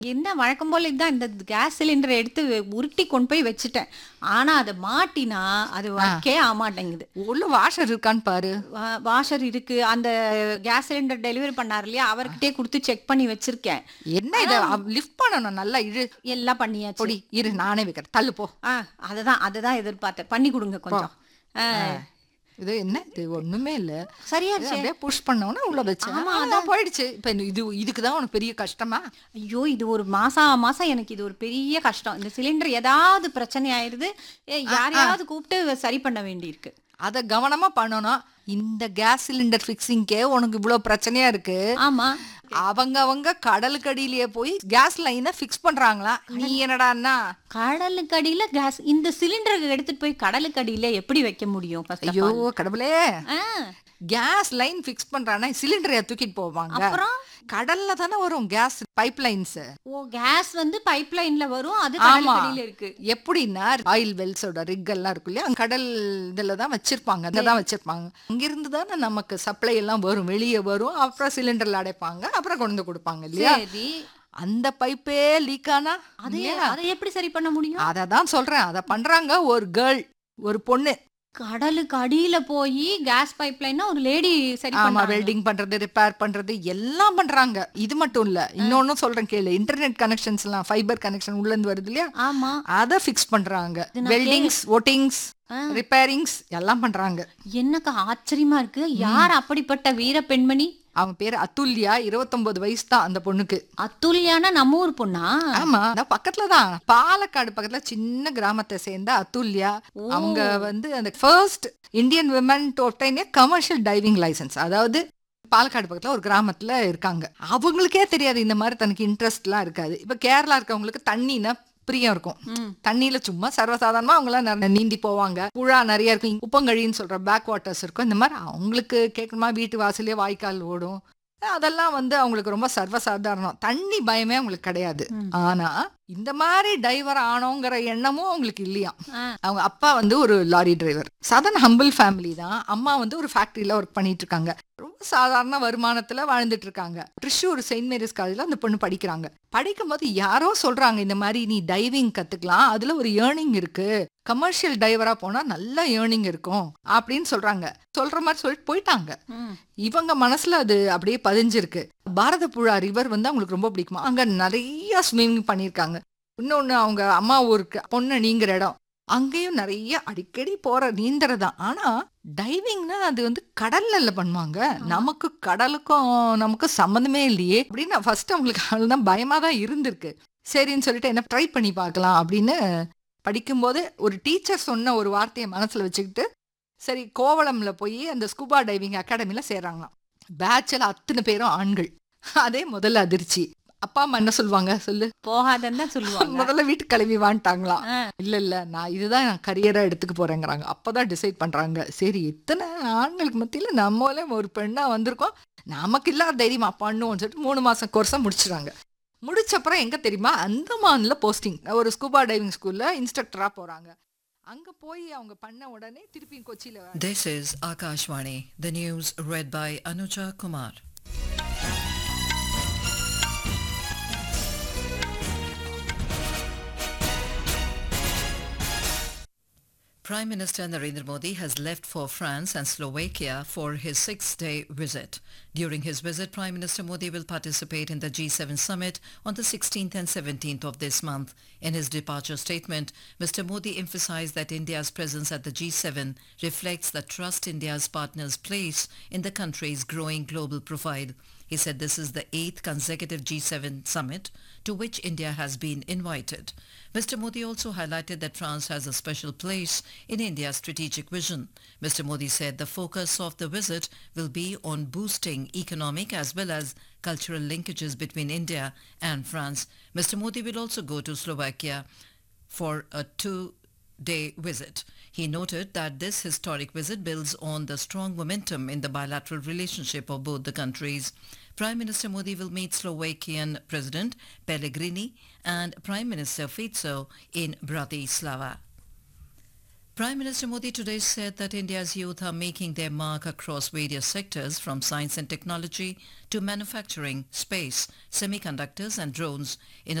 என்ன வழக்கம் போல இதான் இந்த கேஸ் சிலிண்டரை எடுத்து உருட்டி கொண்டு போய் வச்சுட்டேன் ஆனா அதை மாட்டினா அது வைக்கே ஆமாட்டேங்குது உள்ள வாஷர் இருக்கான்னு பாரு வா- வாஷர் இருக்கு அந்த கேஸ் சிலிண்டர் டெலிவரி பண்ணார் இல்லையா அவர்கிட்டயே கொடுத்து செக் பண்ணி வச்சிருக்கேன் என்ன இதை லிஃப்ட் பண்ணணும் நல்லா இழு எல்லாம் பண்ணியாச்சு பொடி இரு நானே வைக்கிறேன் தள்ளு போ ஆ அதுதான் அதுதான் எதிர்பார்த்தேன் பண்ணி கொடுங்க கொஞ்சம் ஆ, இது என்ன இது ஒண்ணுமே இல்ல சரியா இது அப்படியே புஷ் பண்ணோன்னா உள்ள வச்சேன் அதான் போயிடுச்சு இப்ப இது இதுக்கு தான் உனக்கு பெரிய கஷ்டமா ஐயோ இது ஒரு மாசா மாசம் எனக்கு இது ஒரு பெரிய கஷ்டம் இந்த சிலிண்டர் ஏதாவது பிரச்சனை ஆயிருது ஏ, யாரையாவது கூப்பிட்டு சரி பண்ண வேண்டியிருக்கு அத கவனமா பண்ணணும் இந்த கேஸ் சிலிண்டர் ஃபிக்ஸிங்க்கே உனக்கு இவ்வளவு பிரச்சனையா இருக்கு ஆமா அவங்க அவங்க கடலுக்கடியிலேயே போய் கேஸ் லைனை ஃபிக்ஸ் பண்றாங்களா நீ என்னடான்னா கடலுக்கு அடியில கேஸ் இந்த சிலிண்டர் எடுத்துட்டு போய் கடலுக்கு அடியில எப்படி வைக்க முடியும் first of ஐயோ all? கடவுளே ஆ, கேஸ் லைன் ஃபிக்ஸ் பண்றானா சிலிண்டரை தூக்கிட்டு போவாங்க அப்புறம் கடல்ல தானே வரும் கேஸ் பைப் லைன்ஸ் ஓ கேஸ் வந்து பைப் லைன்ல வரும் அது ஆமா கடலுக்கு அடியில இருக்கு எப்படின்னா ஆயில் வெல்ஸோட ரிக் எல்லாம் இருக்கு இல்லையா கடல் இதுல தான் வச்சிருப்பாங்க அங்க தான் வச்சிருப்பாங்க அங்கிருந்து தானே நமக்கு சப்ளை எல்லாம் வரும் வெளியே வரும் அப்புறம் சிலிண்டர்ல அடைப்பாங்க அப்புறம் கொண்டு வந்து கொடுப்பாங்க இல்லையா சரி அந்த பைப்பே லீக் ஆனா அது அதை எப்படி சரி பண்ண முடியும் அதை தான் சொல்றேன் அதை பண்றாங்க ஒரு கேர்ள் ஒரு பொண்ணு கடலுக்கு அடியில போய் கேஸ் பைப் லைன்னா ஒரு லேடி சரி ஆமா பண்ணாங்க வெல்டிங் பண்றது ரிப்பேர் பண்றது எல்லாம் பண்றாங்க இது மட்டும் இல்ல இன்னொன்னும் சொல்றேன் கேளு இன்டர்நெட் கனெக்ஷன்ஸ் எல்லாம் ஃபைபர் கனெக்ஷன் உள்ள இருந்து வருது இல்லையா ஆமா அதை ஃபிக்ஸ் பண்றாங்க இது நான் வெல்டிங்ஸ் ஒட்டிங்ஸ் ஆ. ரிப்பேரிங்ஸ் எல்லாம் பண்றாங்க எனக்கு ஆச்சரியமா இருக்கு யார் அப்படிப்பட்ட வீர பெண்மணி அவங்க பேரு அத்துல்யா இருபத்தொன்பது வயசு தான் அந்த பொண்ணுக்கு அத்துல்யான நம்ம ஊர் பொண்ணா ஆமா அதான் பக்கத்துல தான் பாலக்காடு பக்கத்துல சின்ன கிராமத்தை சேர்ந்த அத்துல்யா அவங்க வந்து அந்த ஃபர்ஸ்ட் இந்தியன் விமன் டோட்டைனே கமர்ஷியல் டைவிங் லைசன்ஸ் அதாவது பாலக்காடு பக்கத்துல ஒரு கிராமத்துல இருக்காங்க அவங்களுக்கே தெரியாது இந்த மாதிரி தனக்கு இன்ட்ரெஸ்ட்லாம் இருக்காது இப்ப கேரளா இருக்கவங்களுக்கு தண்ணினா பிரியம் இருக்கும் ம். தண்ணியில சும்மா சர்வசாதாரணமா அவங்களாம் நிறைய நீந்தி போவாங்க புழா நிறைய இருக்கும் உப்பங்கழின்னு சொல்ற பேக் வாட்டர்ஸ் இருக்கும் இந்த மாதிரி அவங்களுக்கு கேட்கணுமா வீட்டு வாசலே வாய்க்கால் ஓடும் அதெல்லாம் வந்து அவங்களுக்கு ரொம்ப சர்வசாதாரணம் தண்ணி பயமே அவங்களுக்கு கிடையாது ஆனா இந்த மாதிரி டைவர் ஆனோங்கிற எண்ணமும் அவங்களுக்கு இல்லையா ஆ. அவங்க அப்பா வந்து ஒரு லாரி டிரைவர் சாதாரண ஹம்பிள் ஃபேமிலி தான் அம்மா வந்து ஒரு ஃபேக்டரியில ஒர்க் பண்ணிட்டு இருக்காங்க ரொம்ப சாதாரண வருமானத்துல வாழ்ந்துட்டு இருக்காங்க ட்ரிஷூர் செயின்ட் மேரிஸ் காலேஜ்ல அந்த பொண்ணு படிக்கிறாங்க படிக்கும்போது யாரோ சொல்றாங்க இந்த மாதிரி நீ டைவிங் கத்துக்கலாம் அதுல ஒரு ஏர்னிங் இருக்கு கமர்ஷியல் டைவரா போனா நல்ல ஏர்னிங் இருக்கும் அப்படின்னு சொல்றாங்க சொல்ற மாதிரி சொல்லிட்டு போயிட்டாங்க ம். இவங்க மனசுல அது அப்படியே பதிஞ்சிருக்கு பாரத புழா ரிவர் வந்து அவங்களுக்கு ரொம்ப பிடிக்குமா அங்க நிறைய ஸ்விம்மிங் பண்ணியிருக்காங்க இன்னொன்னு அவங்க அம்மா ஊருக்கு பொண்ணு நீங்கிற இடம் அங்கேயும் நிறைய அடிக்கடி போற நீந்தறதான் ஆனா டைவிங்னா அது வந்து கடல்ல இல்ல பண்ணுவாங்க நமக்கு கடலுக்கும் நமக்கு சம்மந்தமே இல்லையே அப்படின்னு ஃபர்ஸ்ட் அவங்களுக்கு அவ்வளவுதான் பயமா தான் இருந்திருக்கு சரின்னு சொல்லிட்டு என்ன ட்ரை பண்ணி பார்க்கலாம் அப்படின்னு படிக்கும்போது ஒரு டீச்சர் சொன்ன ஒரு வார்த்தையை மனசுல வச்சுக்கிட்டு சரி கோவளம்ல போய் அந்த ஸ்கூபா டைவிங் அகாடமில சேர்றாங்களாம் பேட்ச்ல அத்தனை பேரும் ஆண்கள் அதே முதல்ல அதிர்ச்சி அப்பா அம்மா என்ன சொல்லுவாங்க சொல்லு போகாதன்னு தான் சொல்லுவாங்க முதல்ல வீட்டுக்கு கிளம்பி வான்ட்டாங்களாம் ஆ. இல்ல இல்ல நான் இதுதான் நான் கரியரா எடுத்துக்க போறேங்கிறாங்க அப்பதான் டிசைட் பண்றாங்க சரி இத்தனை ஆண்களுக்கு மத்தியில நம்மளே ஒரு பெண்ணா வந்திருக்கோம் நமக்கு இல்லாத தைரியமா பண்ணுவோம்னு சொல்லிட்டு மூணு மாசம் கோர்ஸா முடிச்சிடுறாங்க முடிச்ச அப்புறம் எங்க தெரியுமா அந்தமான்ல போஸ்டிங் ஒரு ஸ்கூபா டைவிங் ஸ்கூல்ல இன்ஸ்ட்ரக்டரா போறாங்க அங்க போய் அவங்க பண்ண உடனே திருப்பி கொச்சியில This is Akashvani, the news read by Anuja Kumar. Prime Minister Narendra Modi has left for France and Slovakia for his six-day visit. During his visit, Prime Minister Modi will participate in the G7 summit on the 16th and 17th of this month. In his departure statement, Mr. Modi emphasized that India's presence at the G7 reflects the trust India's partners place in the country's growing global profile. He said this is the eighth consecutive G7 summit to which India has been invited. Mr. Modi also highlighted that France has a special place in India's strategic vision. Mr. Modi said the focus of the visit will be on boosting economic as well as cultural linkages between India and France. Mr. Modi will also go to Slovakia for a two day visit. He noted that this historic visit builds on the strong momentum in the bilateral relationship of both the countries. Prime Minister Modi will meet Slovakian President Pellegrini and Prime Minister Fico in Bratislava. Prime Minister Modi today said that India's youth are making their mark across various sectors from science and technology to manufacturing, space, semiconductors and drones in